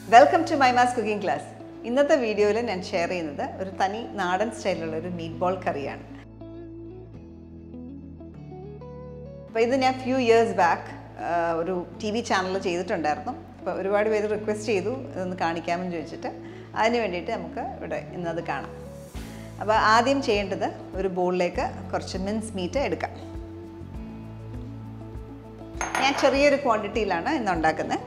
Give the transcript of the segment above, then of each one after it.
welcome to my ma's cooking class ഇന്നത്തെ വീഡിയോയിൽ ഞാൻ ഷെയർ ചെയ്യുന്നത് ഒരു തനി നാടൻ സ്റ്റൈലിലുള്ള ഒരു മീറ്റ് ബോൾ കറിയാണ് അപ്പോൾ ഇത് ഞാൻ ഫ്യൂ ഇയേഴ്സ് ബാക്ക് ഒരു ടി വി ചാനൽ ചെയ്തിട്ടുണ്ടായിരുന്നു അപ്പോൾ ഒരുപാട് പേര് റിക്വസ്റ്റ് ചെയ്തു ഇതൊന്ന് കാണിക്കാമെന്ന് ചോദിച്ചിട്ട് അതിന് വേണ്ടിയിട്ട് നമുക്ക് ഇവിടെ ഇന്നത് കാണാം അപ്പോൾ ആദ്യം ചെയ്യേണ്ടത് ഒരു ബോളിലേക്ക് കുറച്ച് മിൻസ് മീറ്റ് എടുക്കാം ഞാൻ ചെറിയൊരു ക്വാണ്ടിറ്റിയിലാണ് ഇന്ന് ഉണ്ടാക്കുന്നത്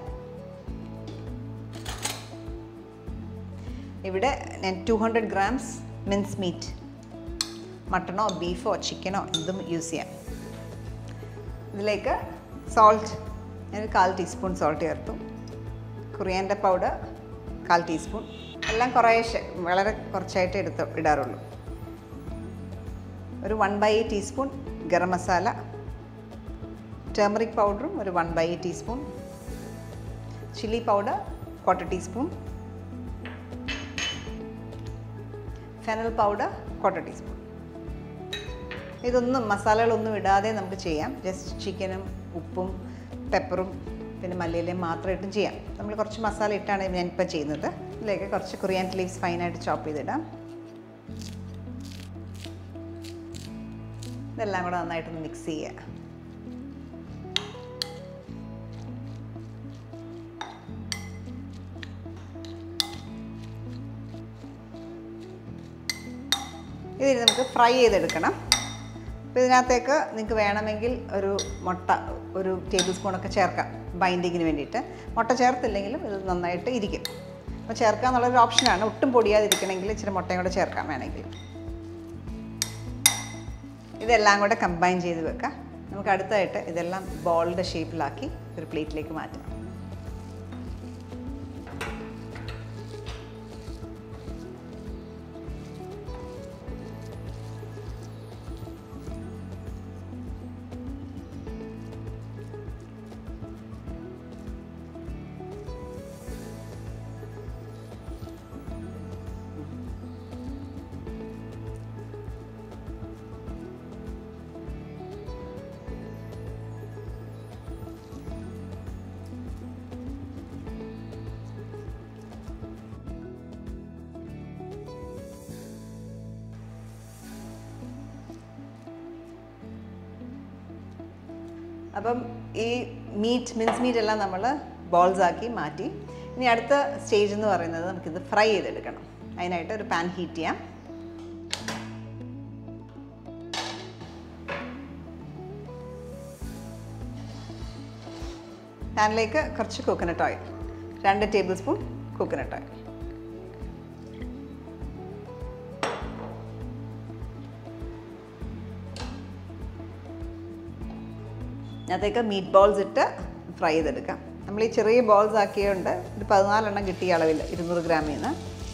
ഇവിടെ ഞാൻ two hundred grams mince meat മട്ടണോ ബീഫോ ചിക്കനോ എന്തും യൂസ് ചെയ്യാം ഇതിലേക്ക് സോൾട്ട് ഞാൻ കാൽ ടീസ്പൂൺ സോൾട്ട് ചേർത്തു കുറിയാൻ്റെ പൗഡർ കാൽ ടീസ്പൂൺ എല്ലാം കുറേശ്ശെ വളരെ കുറച്ചായിട്ട് എടുത്ത് ഇടാറുള്ളൂ ഒരു one by teaspoon garam masala turmeric പൗഡറും ഒരു one by teaspoon chilli powder quarter teaspoon fennel powder quarter teaspoon ഇതൊന്നും മസാലകളൊന്നും ഇടാതെ നമുക്ക് ചെയ്യാം ജസ്റ്റ് ചിക്കനും ഉപ്പും പെപ്പറും പിന്നെ മല്ലിയിലയും മാത്രം ഇട്ടും ചെയ്യാം നമ്മൾ കുറച്ച് മസാല ഇട്ടാണ് ഞാനിപ്പോൾ ചെയ്യുന്നത് ഇതിലേക്ക് കുറച്ച് കുറിയാൻ ലീവ്സ് ഫൈനായിട്ട് ചോപ്പ് ചെയ്തിടാം ഇതെല്ലാം കൂടെ നന്നായിട്ടൊന്ന് മിക്സ് ചെയ്യുക ഇതിന് നമുക്ക് ഫ്രൈ ചെയ്തെടുക്കണം അപ്പോൾ ഇതിനകത്തേക്ക് നിങ്ങൾക്ക് വേണമെങ്കിൽ ഒരു മുട്ട ഒരു ടേബിൾ സ്പൂണൊക്കെ ചേർക്കാം ബൈൻഡിങ്ങിന് വേണ്ടിയിട്ട് മുട്ട ചേർത്തില്ലെങ്കിലും ഇത് നന്നായിട്ട് ഇരിക്കും അപ്പോൾ ചേർക്കുക എന്നുള്ളൊരു ഓപ്ഷനാണ് ഒട്ടും പൊടിയാതിരിക്കണമെങ്കിൽ ഇച്ചിരി മുട്ടയും കൂടെ ചേർക്കാം വേണമെങ്കിൽ ഇതെല്ലാം കൂടെ കമ്പൈൻ ചെയ്ത് വെക്കാം നമുക്ക് അടുത്തായിട്ട് ഇതെല്ലാം ബോളിൻ്റെ ഷേപ്പിലാക്കി ഒരു പ്ലേറ്റിലേക്ക് മാറ്റാം അപ്പം ഈ മീറ്റ് മിൻസ് മീറ്റ് എല്ലാം നമ്മൾ ബോൾസ് ആക്കി മാറ്റി ഇനി അടുത്ത സ്റ്റേജ് എന്ന് പറയുന്നത് നമുക്കിത് ഫ്രൈ ചെയ്തെടുക്കണം അതിനായിട്ട് ഒരു പാൻ ഹീറ്റ് ചെയ്യാം പാനിലേക്ക് കുറച്ച് കോക്കനട്ട് ഓയിൽ രണ്ട് ടേബിൾ സ്പൂൺ കോക്കനട്ട് ഓയിൽ അതിനകത്തേക്ക് മീറ്റ് ബോൾസ് ഇട്ട് ഫ്രൈ ചെയ്തെടുക്കാം നമ്മൾ ഈ ചെറിയ ബോൾസ് ആക്കിയതുകൊണ്ട് ഒരു പതിനാലെണ്ണം കിട്ടിയ അളവിൽ ഇരുന്നൂറ് ഗ്രാമിൽ നിന്ന്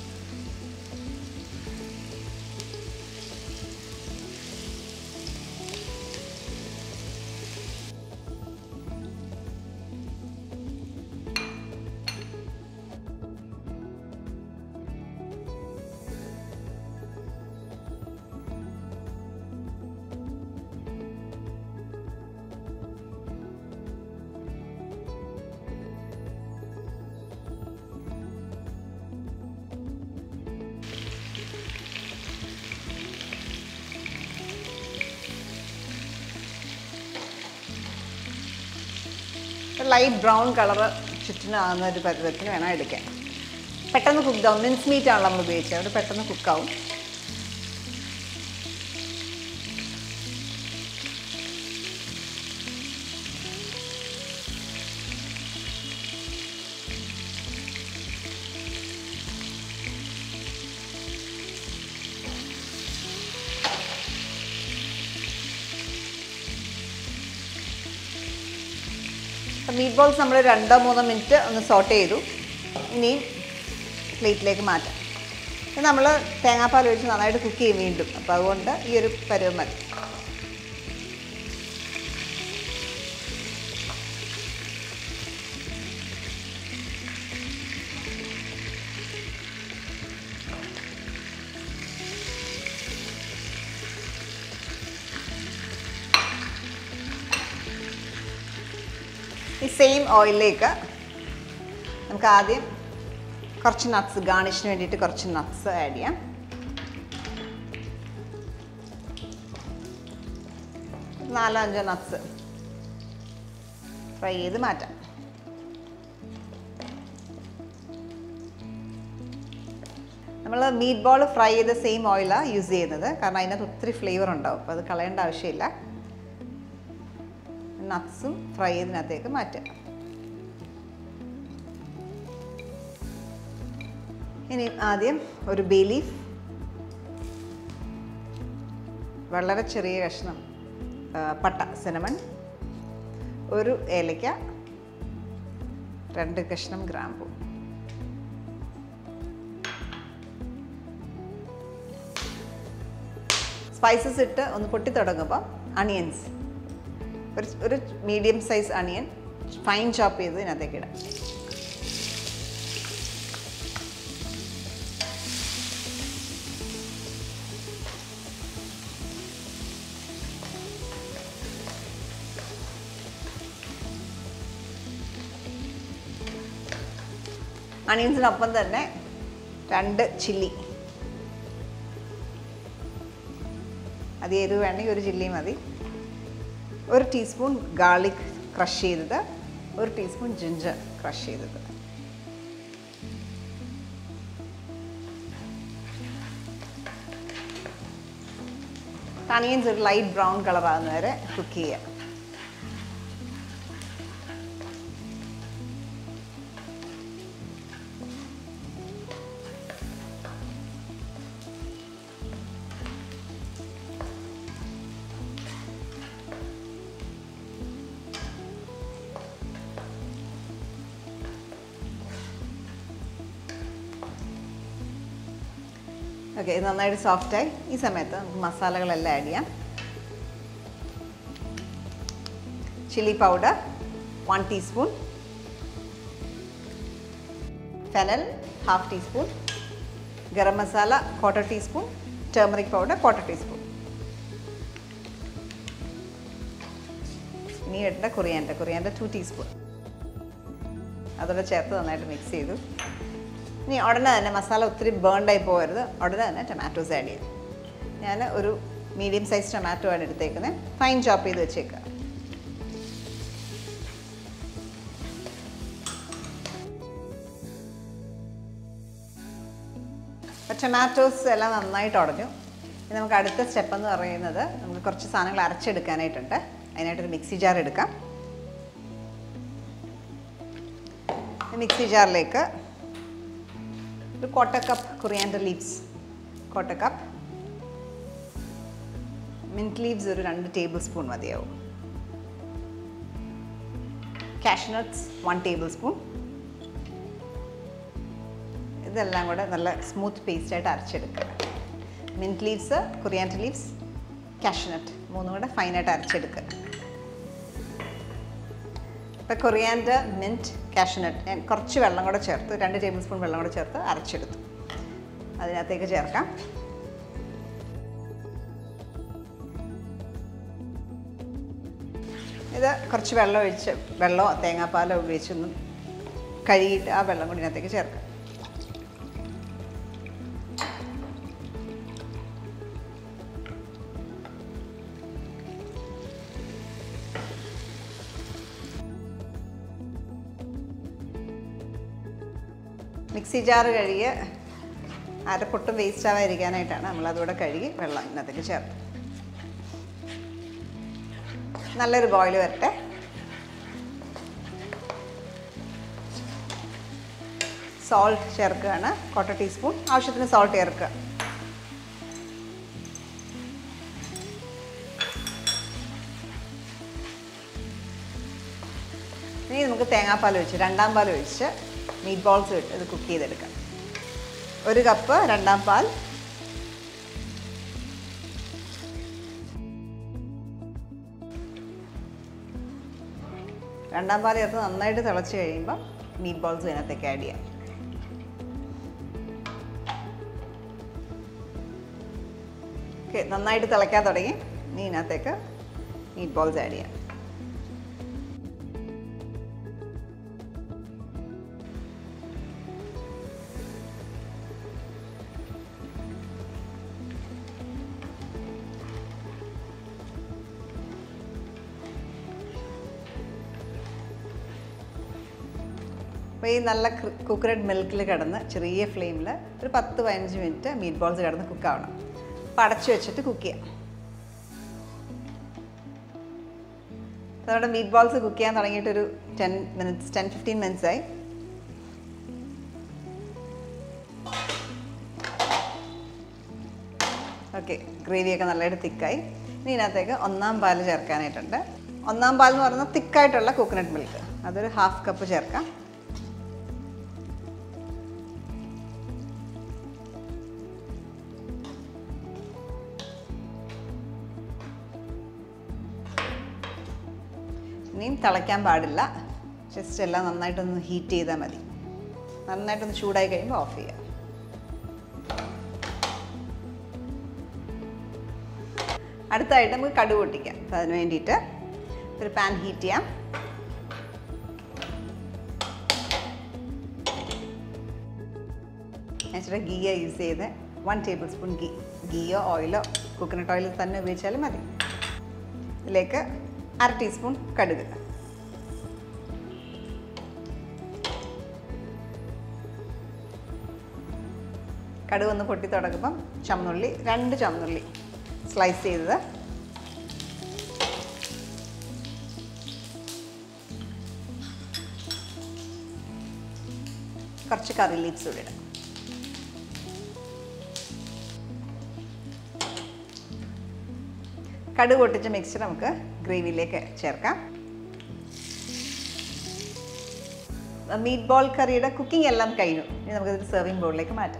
ലൈറ്റ് ബ്രൗൺ കളറ് ചുറ്റിനാകുന്ന ഒരു പരുവത്തിന് വേണം എടുക്കാൻ പെട്ടെന്ന് കുക്കാവും മിൻസ് മീറ്റ് ആണല്ലോ നമ്മൾ ഉപയോഗിച്ചത് അവിടെ പെട്ടെന്ന് കുക്കാവും മീറ്റ് ബോൾസ് നമ്മൾ രണ്ടോ മൂന്നോ മിനിറ്റ് ഒന്ന് സോട്ട് ചെയ്തു ഇനി പ്ലേറ്റിലേക്ക് മാറ്റാം ഇത് നമ്മൾ തേങ്ങാപ്പാൽ ഒഴിച്ച് നന്നായിട്ട് കുക്ക് ചെയ്യും വീണ്ടും അപ്പോൾ അതുകൊണ്ട് ഈ ഒരു പരുവം മതി ഈ സെയിം ഓയിലിലേക്ക് നമുക്ക് ആദ്യം കുറച്ച് നട്ട്സ് ഗാർണിഷിന് വേണ്ടിയിട്ട് കുറച്ച് നട്ട്സ് ആഡ് ചെയ്യാം നാലോ അഞ്ചോ നട്ട്സ് ഫ്രൈ ചെയ്ത് മാറ്റാം നമ്മൾ മീറ്റ് ബോൾ ഫ്രൈ ചെയ്ത സെയിം ഓയിലാണ് യൂസ് ചെയ്യുന്നത് കാരണം അതിനകത്ത് ഒത്തിരി ഫ്ലേവർ ഉണ്ടാവും അപ്പോൾ അത് കളയേണ്ട ആവശ്യമില്ല നട്ട്സും ഫ്രൈ ചെയ്തതിനകത്തേക്ക് മാറ്റാം ഇനി ആദ്യം ഒരു ബേ ലീഫ് വളരെ ചെറിയ കഷ്ണം ആ, പട്ട സിനമൺ ഒരു ഏലയ്ക്ക രണ്ട് കഷ്ണം ഗ്രാമ്പു സ്പൈസസ് ഇട്ട് ഒന്ന് പൊട്ടി തുടങ്ങുമ്പോൾ അണിയൻസ് ഒരു ഒരു medium size onion fine chop ചെയ്ത് ഇതിനകത്തേക്ക് ഇടാം അണിയൻസിനൊപ്പം തന്നെ രണ്ട് ചില്ലി അത് എരിവ് വേണമെങ്കിൽ ഒരു ചില്ലി മതി ഒരു ടീസ്പൂൺ ഗാർലിക് ക്രഷ് ചെയ്തത് ഒരു ടീസ്പൂൺ ജിഞ്ചർ ക്രഷ് ചെയ്തത് അണിയൻസ് ഒരു ലൈറ്റ് ബ്രൗൺ കളർ ആകുന്ന വരെ കുക്ക് ചെയ്യുക ഓക്കെ ഇത് നന്നായിട്ട് സോഫ്റ്റായി ഈ സമയത്ത് നമുക്ക് മസാലകളെല്ലാം ആഡ് ചെയ്യാം chilli powder one teaspoon fennel half teaspoon garam masala quarter teaspoon turmeric powder quarter teaspoon ഇനി ഇടേണ്ട കുറിയാൻ്റെ കുറിയാൻ്റെ ടു ടീസ്പൂൺ അതോടെ ചേർത്ത് നന്നായിട്ട് മിക്സ് ചെയ്തു ഇനി ഉടനെ തന്നെ മസാല ഒത്തിരി ബേൺഡായി പോകരുത് ഉടനെ തന്നെ ടൊമാറ്റോസ് ആഡ് ചെയ്യും ഞാൻ ഒരു മീഡിയം സൈസ് ടൊമാറ്റോ ആണ് എടുത്തേക്കുന്നത് ഫൈൻ ചോപ്പ് ചെയ്ത് വെച്ചേക്കുക അപ്പോൾ ടൊമാറ്റോസ് എല്ലാം നന്നായിട്ട് ഉടഞ്ഞു ഇനി നമുക്ക് അടുത്ത സ്റ്റെപ്പ് എന്ന് പറയുന്നത് നമുക്ക് കുറച്ച് സാധനങ്ങൾ അരച്ചെടുക്കാനായിട്ടുണ്ട് അതിനായിട്ടൊരു മിക്സി ജാർ എടുക്കാം മിക്സി ജാറിലേക്ക് ഒരു quarter cup coriander leaves quarter cup mint leaves ഒരു രണ്ട് ടേബിൾ സ്പൂൺ മതിയാവും കാഷ്നട്ട്സ് വൺ ടേബിൾ സ്പൂൺ ഇതെല്ലാം കൂടെ നല്ല സ്മൂത്ത് പേസ്റ്റായിട്ട് അരച്ചെടുക്കുക mint leaves coriander leaves cashew nut മൂന്നും കൂടെ ഫൈനായിട്ട് അരച്ചെടുക്കുക ഇപ്പോൾ കൊറിയാൻഡർ മിൻറ്റ് കാഷ്നട്ട് ഞാൻ കുറച്ച് വെള്ളം കൂടെ ചേർത്ത് രണ്ട് ടേബിൾ സ്പൂൺ വെള്ളം കൂടെ ചേർത്ത് അരച്ചെടുത്തു അതിനകത്തേക്ക് ചേർക്കാം ഇത് കുറച്ച് വെള്ളം ഒഴിച്ച് വെള്ളമോ തേങ്ങാപ്പാലോ ഉപയോഗിച്ചൊന്നും കഴുകിയിട്ട് ആ വെള്ളം കൂടി ഇതിനകത്തേക്ക് ചേർക്കാം മിക്സി ജാറ് കഴുകി അരപ്പൊട്ടും വേസ്റ്റ് ആവാതിരിക്കാനായിട്ടാണ് നമ്മൾ അതുകൂടെ കഴുകി വെള്ളം ഇതിനകത്തേക്ക് ചേർത്ത് നല്ലൊരു ബോയിൽ വരട്ടെ സോൾട്ട് ചേർക്കുകയാണ് ക്വാർട്ടർ ടീസ്പൂൺ ആവശ്യത്തിന് സോൾട്ട് ചേർക്കുക ഇനി നമുക്ക് തേങ്ങാപ്പാൽ ഒഴിച്ച് രണ്ടാം പാൽ ഒഴിച്ച് മീറ്റ് ബോൾസ് ഇട്ട് ഇത് കുക്ക് ചെയ്തെടുക്കാം ഒരു കപ്പ് രണ്ടാം പാൽ രണ്ടാം പാൽ ചേർത്ത് നന്നായിട്ട് തിളച്ച് കഴിയുമ്പോൾ മീറ്റ് ബോൾസ് ഇതിനകത്തേക്ക് ആഡ് ചെയ്യാം ഓക്കെ നന്നായിട്ട് തിളയ്ക്കാൻ തുടങ്ങി ഇനി ഇതിനകത്തേക്ക് മീറ്റ് ബോൾസ് ആഡ് ചെയ്യാം അപ്പോൾ ഈ നല്ല കുക്കറഡ് മിൽക്കിൽ കിടന്ന് ചെറിയ ഫ്ലെയിമിൽ ഒരു പത്ത് പതിനഞ്ച് മിനിറ്റ് മീറ്റ് ബോൾസ് കിടന്ന് കുക്കാവണം അപ്പോൾ അടച്ചു വെച്ചിട്ട് കുക്ക് ചെയ്യാം നമ്മുടെ മീറ്റ് ബോൾസ് കുക്ക് ചെയ്യാൻ തുടങ്ങിയിട്ടൊരു ten minutes ten fifteen minutes ആയി ഓക്കെ ഗ്രേവിയൊക്കെ നല്ലതായിട്ട് തിക്കായി ഇനി ഇതിനകത്തേക്ക് ഒന്നാം പാൽ ചേർക്കാനായിട്ടുണ്ട് ഒന്നാം പാൽ എന്ന് പറയുന്നത് തിക്കായിട്ടുള്ള കോക്കനട്ട് മിൽക്ക് അതൊരു ഹാഫ് കപ്പ് ചേർക്കാം ഇനിയും തിളയ്ക്കാൻ പാടില്ല ജസ്റ്റ് എല്ലാം നന്നായിട്ടൊന്ന് ഹീറ്റ് ചെയ്താൽ മതി നന്നായിട്ടൊന്ന് ചൂടായി കഴിയുമ്പോൾ ഓഫ് ചെയ്യാം അടുത്തായിട്ട് നമുക്ക് കടുക് പൊട്ടിക്കാം അപ്പോൾ അതിന് വേണ്ടിയിട്ട് ഒരു പാൻ ഹീറ്റ് ചെയ്യാം ഞാൻ ഗീയ യൂസ് ചെയ്ത് വൺ ടേബിൾ സ്പൂൺ ഗീ ഗീയോ ഓയിലോ കോക്കനട്ട് ഓയിൽ തന്നെ ഉപയോഗിച്ചാലും മതി ഇതിലേക്ക് അര ടീസ്പൂൺ കടുക് കടുക് ഒന്ന് പൊട്ടി തുടങ്ങുമ്പം ചുമന്നുള്ളി രണ്ട് ചുമന്നുള്ളി സ്ലൈസ് ചെയ്തത് കുറച്ച് കറി ലീവ്സ് കൂടി ഇടാം കടുക് പൊട്ടിച്ച മിക്സ്ചർ നമുക്ക് ഗ്രേവിയിലേക്ക് ചേർക്കാം മീറ്റ് ബോൾ കറിയുടെ കുക്കിംഗ് എല്ലാം കഴിഞ്ഞു ഇനി നമുക്കിതൊരു സെർവിങ് ബോളിലേക്ക് മാറ്റാം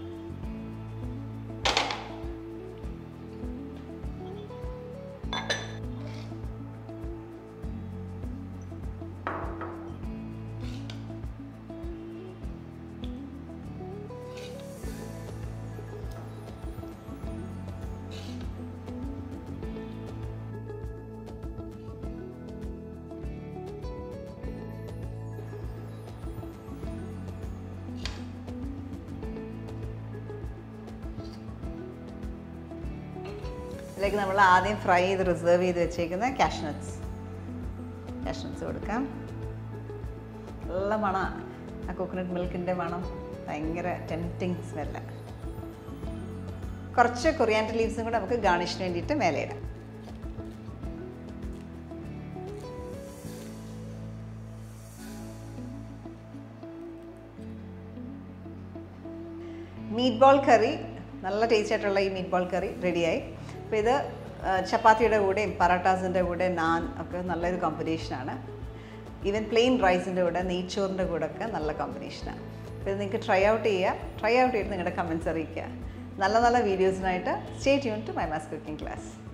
ഇതിലേക്ക് നമ്മൾ ആദ്യം ഫ്രൈ ചെയ്ത് റിസർവ് ചെയ്ത് വെച്ചേക്കുന്ന കാഷ്നട്ട്സ് കാഷ്നട്ട്സ് കൊടുക്കാം നല്ല മണമാണ് ആ കോക്കനട്ട് മിൽക്കിൻ്റെ മണം ഭയങ്കര ടെംപ്റ്റിങ് സ്മെല്ല കുറച്ച് കൊറിയാൻഡർ ലീവ്സും കൂടെ നമുക്ക് ഗാർണിഷിന് വേണ്ടിയിട്ട് മേലെ ഇടാം മീറ്റ് ബോൾ കറി നല്ല ടേസ്റ്റ് ആയിട്ടുള്ള ഈ മീറ്റ് ബോൾ കറി റെഡിയായി അപ്പോൾ ഇത് ആ, ചപ്പാത്തിയുടെ കൂടെയും പറാട്ടാസിൻ്റെ കൂടെ നാൻ ഒക്കെ നല്ലൊരു കോമ്പിനേഷനാണ് ഈവൻ പ്ലെയിൻ റൈസിൻ്റെ കൂടെ നെയ്ച്ചോറിൻ്റെ കൂടെ ഒക്കെ നല്ല കോമ്പിനേഷനാണ് അപ്പോൾ ഇത് നിങ്ങൾക്ക് ട്രൈ ഔട്ട് ചെയ്യുക ട്രൈ ഔട്ട് ചെയ്ത് നിങ്ങളുടെ കമൻസ് അറിയിക്കുക നല്ല നല്ല വീഡിയോസിനായിട്ട് stay tune to my ma's cooking class